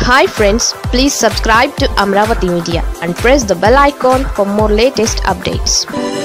hi friends please subscribe to Amaravati media and press the bell icon for more latest updates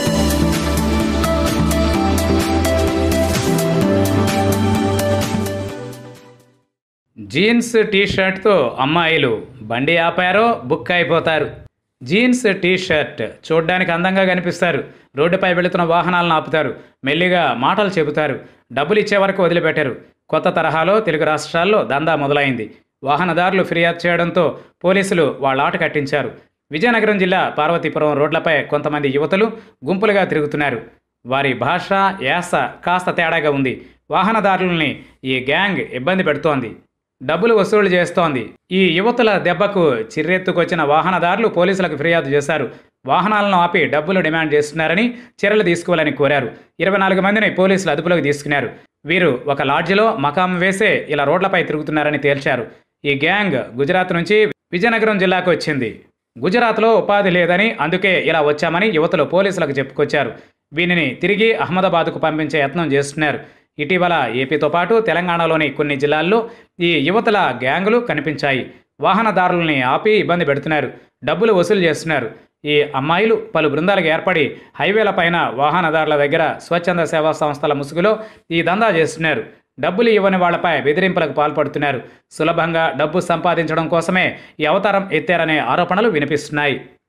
jeans T షర్ట్తో అమ్మాయిలు బండి ఆపారో బుక్ అయిపోతారు జీన్స్ టీ షర్ట్ చూడ్డానికి అందంగా కనిపిస్తారు రోడ్డుపై వెళుతున్న వాహనాలను ఆపుతారు మెల్లిగా మాటలు చెబుతారు డబ్బులు ఇచ్చే వరకు వదిలిపెట్టారు కొత్త తరహాలో తెలుగు రాష్ట్రాల్లో దందా మొదలైంది వాహనదారులు ఫిర్యాదు చేయడంతో పోలీసులు వాళ్ళ ఆట కట్టించారు విజయనగరం జిల్లా పార్వతీపురం రోడ్లపై కొంతమంది యువతులు గుంపులుగా తిరుగుతున్నారు వారి భాష యాస కాస్త తేడాగా ఉంది వాహనదారుల్ని ఈ గ్యాంగ్ ఇబ్బంది పెడుతోంది డబ్బులు వసూలు చేస్తోంది ఈ యువతుల దెబ్బకు చిర్రెత్తుకొచ్చిన వాహనదారులు పోలీసులకు ఫిర్యాదు చేశారు వాహనాలను ఆపి డబ్బులు డిమాండ్ చేస్తున్నారని చర్యలు తీసుకోవాలని కోరారు ఇరవై నాలుగు మందిని పోలీసులు అదుపులోకి తీసుకున్నారు వీరు ఒక లాడ్జిలో మకాం వేసే ఇలా రోడ్లపై తిరుగుతున్నారని తేల్చారు ఈ గ్యాంగ్ గుజరాత్ నుంచి విజయనగరం జిల్లాకు వచ్చింది గుజరాత్లో ఉపాధి లేదని అందుకే ఇలా వచ్చామని యువతులు పోలీసులకు చెప్పుకొచ్చారు వీనిని తిరిగి అహ్మదాబాద్కు పంపించే యత్నం చేస్తున్నారు ఇటీవల ఏపీతో పాటు తెలంగాణలోని కొన్ని జిల్లాల్లో ఈ యువతల గ్యాంగులు కనిపించాయి వాహనదారుల్ని ఆపి ఇబ్బంది పెడుతున్నారు డబ్బులు వసూలు చేస్తున్నారు ఈ అమ్మాయిలు పలు బృందాలకు ఏర్పడి హైవేలపైన వాహనదారుల దగ్గర స్వచ్ఛంద సేవా సంస్థల ముసుగులో ఈ దందా చేస్తున్నారు డబ్బులు ఇవ్వని వాళ్లపై బెదిరింపులకు పాల్పడుతున్నారు సులభంగా డబ్బు సంపాదించడం కోసమే ఈ అవతారం ఎత్తారనే ఆరోపణలు వినిపిస్తున్నాయి